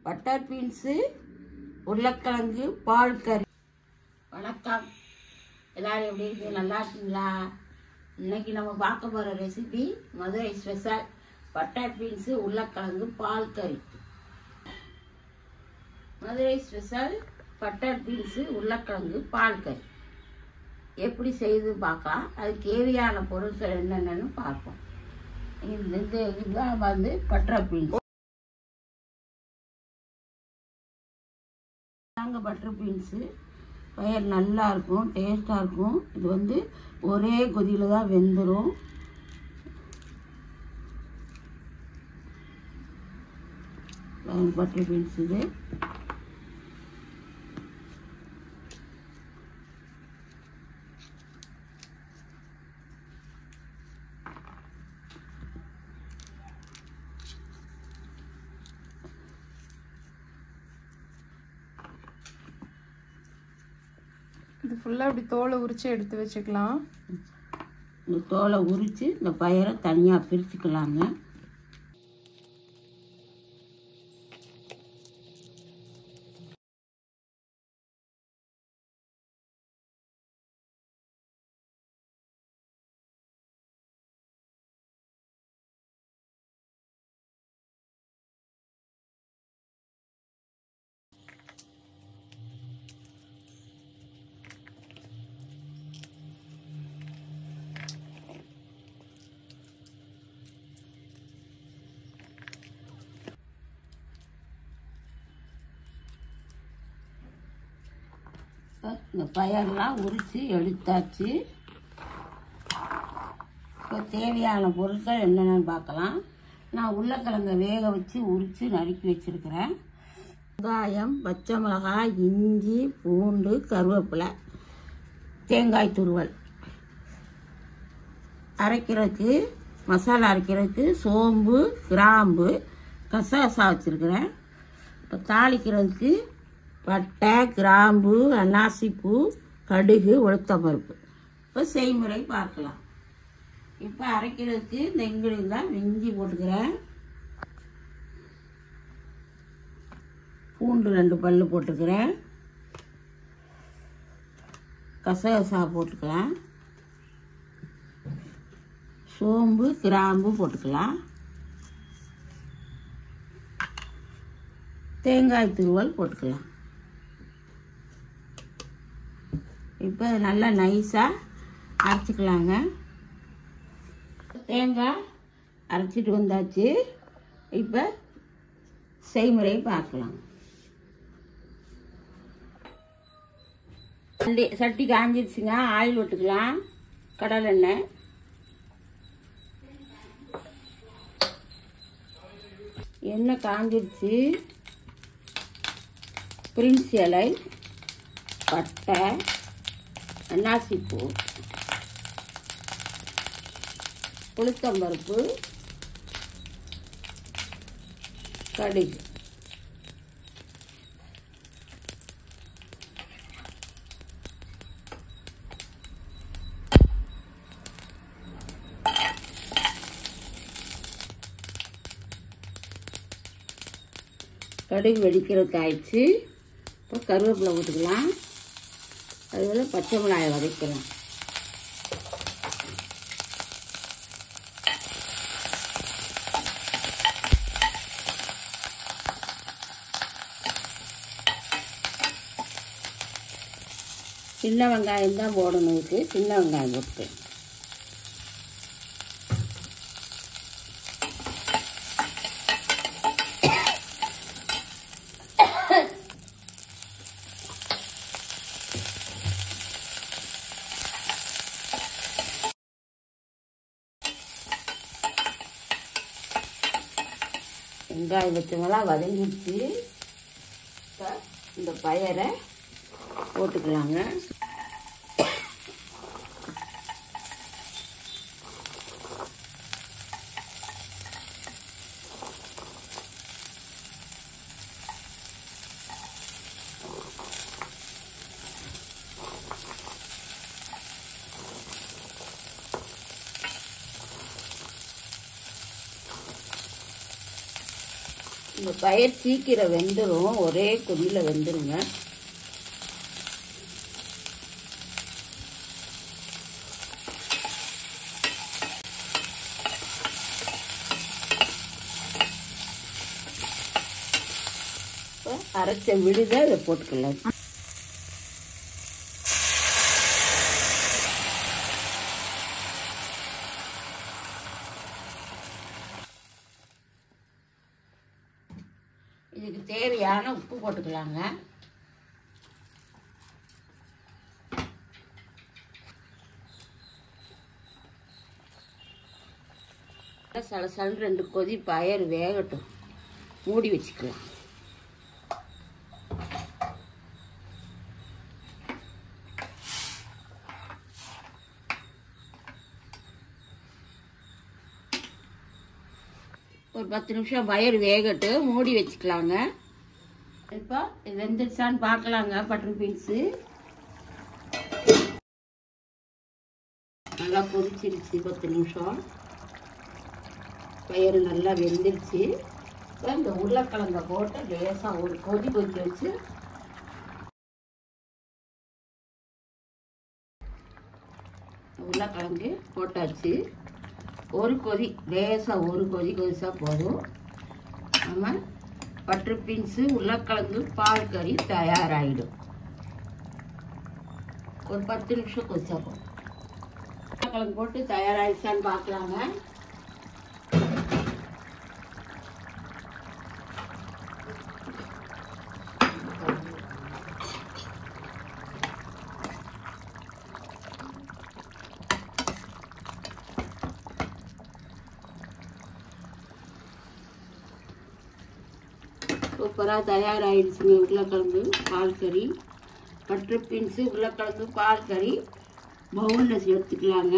butter beans உருளைக்கிழங்கு பால் கறி வணக்கம் எல்லாரும் எப்படி இருக்கு நல்லா இருக்கீங்களா இன்னைக்கு நம்ம பார்க்க போகிற recipe Madurai special butter beans உருளைக்கிழங்கு பால் கறி மதுரை ஸ்பெஷல் பட்டர் பீன்ஸு உருளைக்கிழங்கு பால் கறி எப்படி செய்து பார்க்கலாம் அதுக்கு தேவையான பொருட்கள் என்னென்னு பார்ப்போம் இந்த இந்த இதுதான் வந்து பட்டர் பீன்ஸ் தாங்க பட்டர் பீன்ஸு பயிர் நல்லா இருக்கும் டேஸ்ட்டாக இருக்கும் இது வந்து ஒரே கொதியில் தான் வெந்துடும் பட்டர் பீன்ஸ் இது இது ஃபுல்லாக இப்படி தோலை உரிச்சு எடுத்து வச்சுக்கலாம் இந்த தோலை உரித்து இந்த பயிரை தனியாக பிரிச்சுக்கலாங்க இந்த பயரெல்லாம் உரித்து எடுத்தாச்சு இப்போ தேவையான பொருட்கள் என்னென்னு பார்க்கலாம் நான் உருளைக்கிழங்க வேக வச்சு உரித்து நறுக்கி வச்சுருக்கிறேன் வெங்காயம் பச்சை மிளகாய் இஞ்சி பூண்டு கருவேப்பிலை தேங்காய் துருவல் அரைக்கிறதுக்கு மசாலா அரைக்கிறதுக்கு சோம்பு கிராம்பு கசகசா வச்சுருக்கிறேன் இப்போ தாளிக்கிறதுக்கு பட்டை கிராம்பு அன்னாசிப்பூ கடுகு உளுத்தம்பருப்பு இப்போ செய்முறை பார்க்கலாம் இப்போ அரைக்கிறதுக்கு இந்த இங்கிலீஷ் தான் இஞ்சி போட்டுக்கிறேன் பூண்டு ரெண்டு பல் போட்டுக்கிறேன் கசகசா போட்டுக்கலாம் சோம்பு கிராம்பு போட்டுக்கலாம் தேங்காய் துருவல் போட்டுக்கலாம் இப்போ நல்லா நைஸாக அரைச்சிக்கலாங்க தேங்காய் அரைச்சிட்டு வந்தாச்சு இப்போ செய்முறை பார்க்கலாம் சட்டி சட்டி காஞ்சிருச்சுங்க ஆயில் விட்டுக்கலாம் கடலெண்ணெய் எண்ணெய் காஞ்சிருச்சு பிரின்ஸ் இலை பட்டை அன்னாசிப்பூ புளுத்தம்பருப்பு கடுகு கடுகு வெடிக்கிறதுக்கு ஆயிடுச்சு இப்போ கருவேப்பிலை போட்டுக்கலாம் அதில் பச்சை மிளகாயை வதக்கலாம் சின்ன வெங்காயம் தான் போடணும் இதுக்கு சின்ன வெங்காயம் போட்டு வெங்காயம் வச்சவங்களாம் வதங்கிடுச்சு இப்போ இந்த பயரை போட்டுக்கலாங்க இந்த இந்த பயிர் சீக்கிரம் வெந்துடும் ஒரே கொதியில் வெந்துருங்க இப்போ அரைச்ச விழுத இதை போட்டுக்கலாம் இதுக்கு தேவையான உப்பு போட்டுக்கலாங்க சலசலன்னு ரெண்டு கொதி பயர் வேகட்டும் மூடி வச்சுக்கலாம் ஒரு பத்து நிமிஷம் பயிர் வேகட்டு மூடி வச்சுக்கலாங்க இப்போ இது வெந்துருச்சான்னு பார்க்கலாங்க பட்டர் பீன்ஸு நல்லா கொதிச்சிருச்சு பத்து நிமிஷம் பயிர் நல்லா வெந்துருச்சு இப்போ இந்த உருளைக்கிழங்க போட்டு லேசாக ஒரு கொதி கொதிக்க வச்சு உருளைக்கிழங்கு போட்டாச்சு ஒரு கொதி லேசாக ஒரு கொதி கொதிச்சா போதும் நம்ம பட்டர் பீன்ஸு உருளைக்கிழங்கு பால் கறி தயாராகிடும் ஒரு பத்து நிமிஷம் கொதிச்சா போதும் உருளைக்கிழங்கு போட்டு தயாராகிடுச்சான்னு பார்க்கலாங்க சூப்பராக தயாராகிடுச்சுங்க உருளைக்கிழங்கு பால் கறி பட்டர் பீன்ஸு உருளைக்கிழங்கு பால் கறி பவுலில் சேர்த்துக்கலாங்க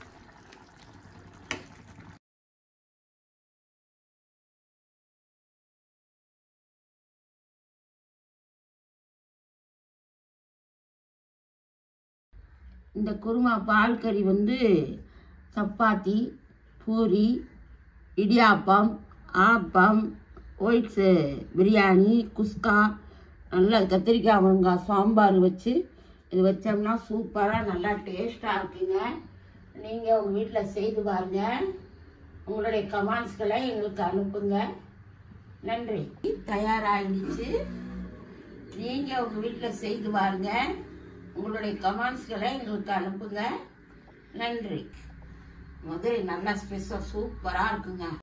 இந்த குருமா பால் கறி வந்து சப்பாத்தி பூரி இடியாப்பம் ஆப்பம் ஒயிட்ஸு பிரியாணி குஸ்கா நல்லா கத்திரிக்காய் முருங்காய் சாம்பார் வச்சு இது வச்சோம்னா சூப்பராக நல்லா டேஸ்ட்டாக இருக்குங்க நீங்கள் உங்கள் வீட்டில் செய்து பாருங்க உங்களுடைய கமெண்ட்ஸ்களை எங்களுக்கு அனுப்புங்க நன்றி தயாராகிடுச்சு நீங்கள் உங்கள் வீட்டில் செய்து பாருங்க உங்களுடைய கமெண்ட்ஸ்களை எங்களுக்கு அனுப்புங்க நன்றி மதுரை நல்லா ஸ்பெஷல் சூப்பராக இருக்குங்க